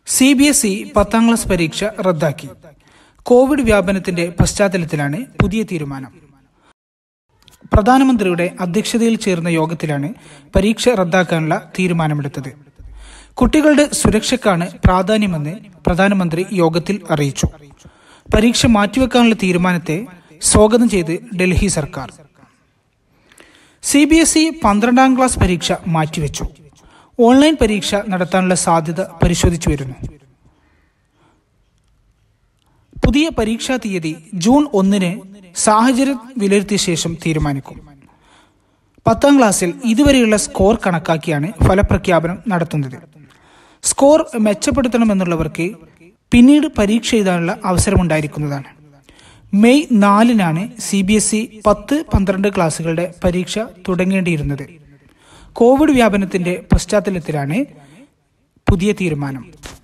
C B S E പത്താം class പരീക്ഷ റദ്ദാക്കി കോവിഡ് വ്യാപനത്തിന്റെ പശ്ചാത്തലത്തിലാണ് പുതിയ തീരുമാനം പ്രധാനമന്ത്രിയുടെ അധ്യക്ഷതയിൽ ചേർന്ന യോഗത്തിലാണ് പരീക്ഷ റദ്ദാക്കാനുള്ള തീരുമാനമെടുത്തത് കുട്ടികളുടെ സുരക്ഷയ്ക്കാണ് പ്രാധാന്യമെന്ന് പ്രധാനമന്ത്രി യോഗത്തിൽ അറിയിച്ചു പരീക്ഷ മാറ്റിവെക്കാനുള്ള തീരുമാനത്തെ സ്വാഗതം ചെയ്ത് ഡൽഹി സർക്കാർ സി ബി എസ് ഇ പന്ത്രണ്ടാം ക്ലാസ് പരീക്ഷ മാറ്റിവെച്ചു ഓൺലൈൻ പരീക്ഷ നടത്താനുള്ള സാധ്യത പരിശോധിച്ചു വരുന്നു പുതിയ പരീക്ഷാ തീയതി ജൂൺ ഒന്നിന് സാഹചര്യം വിലയിരുത്തിയ ശേഷം തീരുമാനിക്കും പത്താം ക്ലാസ്സിൽ ഇതുവരെയുള്ള സ്കോർ കണക്കാക്കിയാണ് ഫലപ്രഖ്യാപനം നടത്തുന്നത് സ്കോർ മെച്ചപ്പെടുത്തണമെന്നുള്ളവർക്ക് പിന്നീട് പരീക്ഷ എഴുതാനുള്ള അവസരമുണ്ടായിരിക്കുന്നതാണ് മെയ് നാലിനാണ് സി ബി എസ് ഇ പത്ത് പന്ത്രണ്ട് ക്ലാസ്സുകളുടെ പരീക്ഷ തുടങ്ങേണ്ടിയിരുന്നത് കോവിഡ് വ്യാപനത്തിന്റെ പശ്ചാത്തലത്തിലാണ് പുതിയ തീരുമാനം